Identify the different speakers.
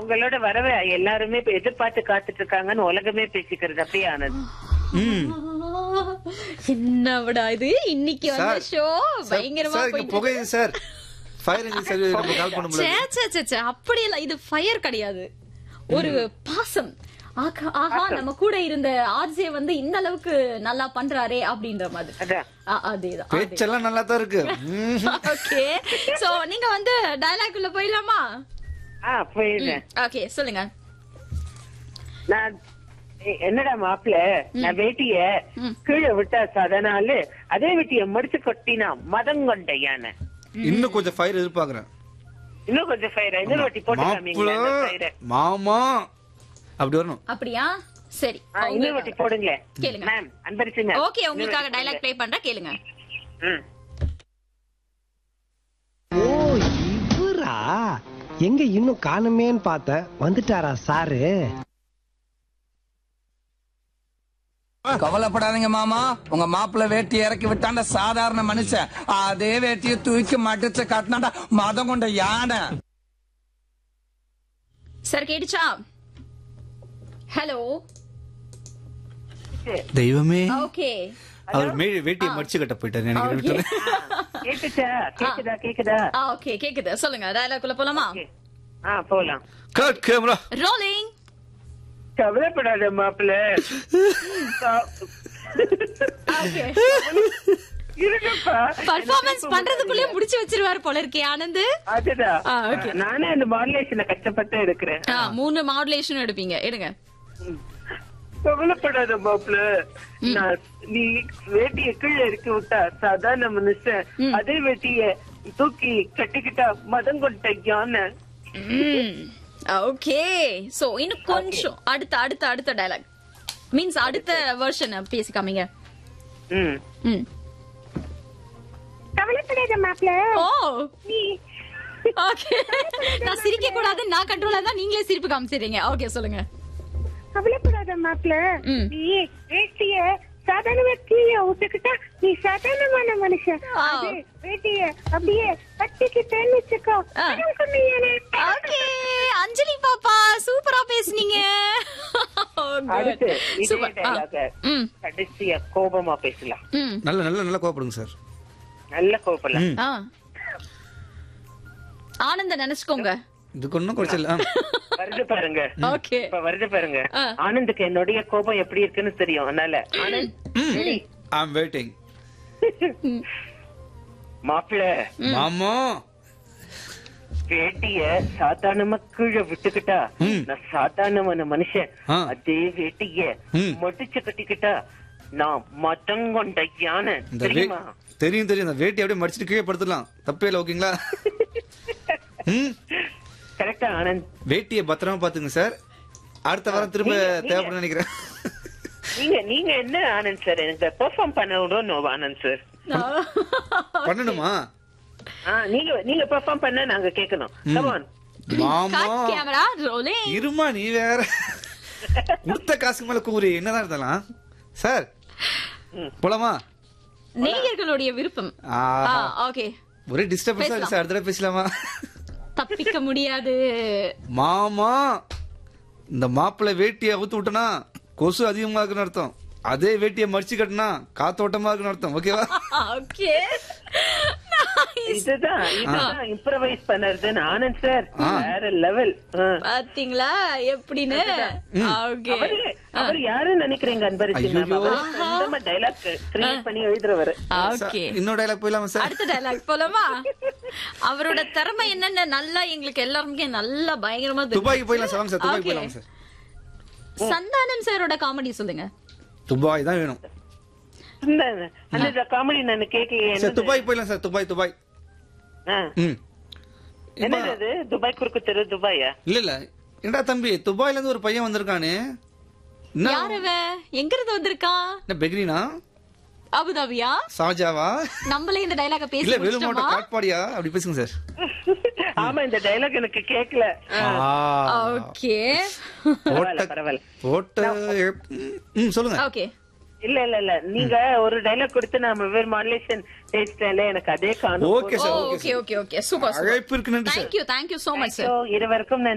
Speaker 1: உங்களோட வரவே எல்லாருமே இப்ப எதிர்பார்த்து காத்துட்டு இருக்காங்கன்னு உலகமே பேசிக்கிறது அப்படியே ஆனது
Speaker 2: ம்
Speaker 3: என்ன விடா இது இன்னைக்கு வந்த
Speaker 2: சார்,
Speaker 3: ஷோ
Speaker 2: சார்,
Speaker 3: பயங்கரமா
Speaker 2: சார், இங்க
Speaker 3: போயிட்டு
Speaker 2: புகையுது சார் ஃபயர் இன்ஜின் சர்வீஸ் நம்ம கால் பண்ண
Speaker 3: சே
Speaker 2: முடியாது
Speaker 3: சே சே சே அப்படி இல்ல இது ஃபயர் கிடையாது ஒரு பாசம் ஆகா ஆஹா நம்ம கூட இருந்த ஆர்ஜே வந்து இந்த அளவுக்கு நல்லா பண்றாரே அப்படின்ற மாதிரி
Speaker 1: அதான்
Speaker 3: ஆ, அதேதான்
Speaker 2: பேச்செல்லாம் நல்லா தான் இருக்கு ம்.
Speaker 3: ஓகே சோ நீங்க வந்து டயலாக் உள்ள போயிடலாமா
Speaker 1: ஆ போயிருந்தேன்
Speaker 3: ஓகே சொல்லுங்க
Speaker 1: நான் எ- என்னடா மாப்பிள நான் வேட்டிய
Speaker 3: ம்.
Speaker 1: கீழே விட்டா சதனாலு அதே வேட்டிய முடிச்சு கொட்டினா மதம் கொண்ட யானை
Speaker 2: இன்னும் கொஞ்சம் ஃபயர் எதிர்பார்க்கறேன்
Speaker 1: இன்னும் கொஞ்சம் ஃபயர் இன்னொரு வாட்டி போட்டு
Speaker 2: மாப்பிள
Speaker 1: காமிங்களேன்
Speaker 2: மாமா அப்படி வரணும்
Speaker 3: அப்படியா சரி
Speaker 1: இன்னொரு வாட்டி போடுங்களேன்
Speaker 3: கேளுங்க.
Speaker 1: மேம் அன்பரிச்சுங்க
Speaker 3: ஓகே உங்களுக்காக டயலாக் ப்ளே பண்றேன் கேளுங்க
Speaker 1: ம்
Speaker 4: ஓ இவரா எங்க இன்னும் காணுமேன்னு பார்த்தேன் வந்துட்டாரா சாரு
Speaker 5: கவலைப்படாதீங்க மாமா உங்க மாப்பிள்ள வேட்டி இறக்கி விட்டாண்ட சாதாரண மனுஷன் அதே வேட்டியை தூக்கி மடிச்சு கட்டினாண்டா மதம் கொண்ட யானை
Speaker 3: சார் கேட்டுச்சா ஹலோ
Speaker 2: தெய்வமே
Speaker 3: ஓகே
Speaker 2: அவர் மே வேட்டியை மடிச்சு கட்ட போயிட்டாரு எனக்கு
Speaker 3: Okay.
Speaker 2: விட்டுரு.
Speaker 1: கேக்குதா கேக்குதா கேக்குதா
Speaker 3: ஆ ஓகே கேக்குது சொல்லுங்க டயலாக் உள்ள போலாமா
Speaker 1: Okay. ஆ போலாம்
Speaker 2: கட் கேமரா
Speaker 3: ரோலிங்
Speaker 1: கவலைப்படாத மாப்பிள
Speaker 3: ஓகே
Speaker 1: இருங்கப்பா
Speaker 3: பர்ஃபார்மன்ஸ் பண்றதுக்குள்ளே முடிச்சு வச்சிருவாரு போல இருக்கே ஆனந்த்
Speaker 1: அதுதான்
Speaker 3: ஆ, okay.
Speaker 1: நானே அந்த மாடுலேஷனை கஷ்டப்பட்டு எடுக்கிறேன்
Speaker 3: ஆ, மூணு மாடுலேஷன் எடுப்பீங்க எடுங்க
Speaker 1: கவலைப்படாத மாப்பிள நான் நீ வேட்டிய கீழே இறக்கி விட்டா சாதாரண மனுஷன் அதே வேட்டிய தூக்கி கட்டிக்கிட்டா மதம் கொண்ட யானை
Speaker 3: ஓகே சோ இன்னும் கொஞ்சம் அடுத்த அடுத்த அடுத்த டயலாக் மீன்ஸ் அடுத்த வெர்ஷன் பேசி காமிங்க
Speaker 1: ம்
Speaker 3: ம்
Speaker 1: கவலைப்படாத மாப்பிள
Speaker 3: ஓ
Speaker 1: நீ
Speaker 3: ஓகே நான் சிரிக்க கூடாது நான் கண்ட்ரோலா தான் நீங்களே சிரிப்பு காமிச்சிடுறீங்க ஓகே சொல்லுங்க
Speaker 1: கவலைப்படாத மாப்பிள
Speaker 3: ம்.
Speaker 1: நீ வேட்டிய சாதாரண வேட்டிய விட்டுக்கிட்டா நீ சாதாரணமான மனுஷன்
Speaker 3: ஆ.
Speaker 1: அதே வேட்டிய அப்படியே கட்டிக்கிட்டேன்னு வச்சுக்கோ
Speaker 3: ஆ.
Speaker 1: மதம் கொண்ட யானை.
Speaker 3: ஓகே அஞ்சலி பாப்பா சூப்பரா பேசுனீங்க
Speaker 1: அடுத்து இதே
Speaker 3: சூப்பர்
Speaker 1: dialogue.
Speaker 3: ம்
Speaker 1: கடைசியா கோபமா பேசலாம்
Speaker 3: ம்
Speaker 2: நல்ல நல்ல நல்லா கோவப்படுங்க சார்
Speaker 1: நல்ல கோபலாம்
Speaker 2: ம்.
Speaker 3: ஆ ஆனந்த நினைச்சுக்கோங்க
Speaker 2: இதுக்கு ஒன்றும் குறைச்சல
Speaker 1: வருது பாருங்க
Speaker 3: ஓகே
Speaker 1: இப்ப வருது பாருங்க
Speaker 3: ஆ.
Speaker 1: ஆனந்துக்கு என்னுடைய கோபம் எப்படி இருக்குன்னு தெரியும் அதனால ஆனந்த்
Speaker 2: ஐ அம் வெயிட்டிங்
Speaker 1: மாப்பிள
Speaker 2: மாமா
Speaker 1: வேட்டிய சாதாரணமா கீழே விட்டுக்கிட்டா
Speaker 2: ம்.
Speaker 1: நான் சாதாரணமான மனுஷன்
Speaker 2: ஆ.
Speaker 1: அதே வேட்டிய
Speaker 2: ம்.
Speaker 1: மடிச்சு கட்டிக்கிட்டா நான் மதம் கொண்ட யானை
Speaker 2: இந்த வே-
Speaker 1: தெரியுமா
Speaker 2: தெரியும் தெரியும் இந்த வேட்டி அப்படியே மடிச்சிட்டு கீழே படுத்துடலாம் தப்பே இல்லை ஓகேங்களா ம்
Speaker 1: கரெக்டா ஆனந்த்
Speaker 2: வேட்டியை பத்திரமா பாத்துங்க சார் அடுத்த வாரம் திரும்ப
Speaker 1: நீங்க- நீங்க-
Speaker 2: தேவைப்படும் நினைக்கிறேன்
Speaker 1: நீங்க நீங்க என்ன ஆனந்த் சார் எனக்கு பெர்ஃபார்ம் பண்ண விடணும் ஆனந்த் சார்
Speaker 2: பண்ணணுமா
Speaker 1: ஆ, நீங்க நீங்க பெர்ஃபார்ம் பண்ண நாங்க கேட்கணும் கமான்
Speaker 2: மாமா
Speaker 3: கட் கேமரா ரோலிங்
Speaker 2: இருமா நீ வேற கொடுத்த காசுக்கு மேல கூறி என்னதான் இருந்தாலும் சார் போலாமா
Speaker 3: நேயர்களுடைய விருப்பம்
Speaker 2: ஆஹா.
Speaker 3: ஓகே
Speaker 2: ஒரே டிஸ்டர்பன்ஸா இருக்கு சார் அடுத்த தடவை பேசலாமா
Speaker 3: தப்பிக்க முடியாது
Speaker 2: மாமா இந்த மாப்பிள்ளை வேட்டியை அவுத்து விட்டனா கொசு அதிகமா இருக்குன்னு அர்த்தம் அதே வேட்டியை மடிச்சு கட்டினா காத்தோட்டமா இருக்குன்னு அர்த்தம் ஓகேவா
Speaker 3: ஓகே
Speaker 1: இதுதான் இதுதான் இம்ப்ரவைஸ் பண்ணறதுன்னு ஆனந்த் சார் வேற லெவல்
Speaker 3: பாத்தீங்களா எப்படின்னு ஓகே
Speaker 1: அவரு அவர் யாருன்னு நினைக்கிறீங்க அன்பரிசி மேம்
Speaker 2: ஐயையோ.
Speaker 1: அவர் சொந்தமா டைலாக் கிரியேட் பண்ணி எழுதுறவரு
Speaker 3: ஓகே
Speaker 2: இன்னொரு டைலாக் போயிடலாமா சார்
Speaker 3: அடுத்த டைலாக் போலாமா அவரோட திறமை என்னன்னு நல்லா எங்களுக்கு எல்லாருமே நல்லா பயங்கரமா தெரியும்.
Speaker 2: துபாய்க்கு போயிடலாம் சார் வாங்க சார் துபாய்க்கு
Speaker 3: Okay.
Speaker 2: போயிடலாம் சார்
Speaker 3: சந்தானம் சாரோட காமெடி சொல்லுங்க
Speaker 2: துபாய் தான் வேணும்
Speaker 1: அந்த அந்த காமெடி நான் கேட்க
Speaker 2: சார் துபாய் போயிடலாம் சார் துபாய் துபாய் ம்
Speaker 1: என்னது அது துபாய் குறுக்கு தெரு துபாயா
Speaker 2: இல்ல இல்ல என்னடா தம்பி துபாய்ல இருந்து ஒரு பையன் வந்திருக்கானே என்ன
Speaker 3: யார் அவன் எங்க இருந்து வந்திருக்கான்
Speaker 2: என்ன பெக்ரினா
Speaker 3: அபுதாபியா
Speaker 2: சாஜாவா
Speaker 3: நம்மளே இந்த டைலாக பேசி
Speaker 2: இல்ல வெறும்
Speaker 3: முடிச்சிட்டோமா
Speaker 2: காட்பாடியா அப்படி பேசுங்க சார்
Speaker 1: ஆமா இந்த டைலாக் எனக்கு கேட்கல
Speaker 3: ஓகே
Speaker 1: பரவாயில்ல பரவாயில்ல
Speaker 2: போட்ட ம் சொல்லுங்க
Speaker 3: ஓகே
Speaker 1: இல்ல இல்ல இல்ல நீங்க ஒரு டைலாக் கொடுத்து நான் வெவ்வேறு மாடுலேஷன் பேசிட்டேன்ல எனக்கு அதே காணும்
Speaker 2: okay sir okay
Speaker 3: okay okay okay super
Speaker 2: அழைப்பு இருக்கு நன்றி sir
Speaker 3: thank you thank you so much sir
Speaker 1: இருவருக்கும்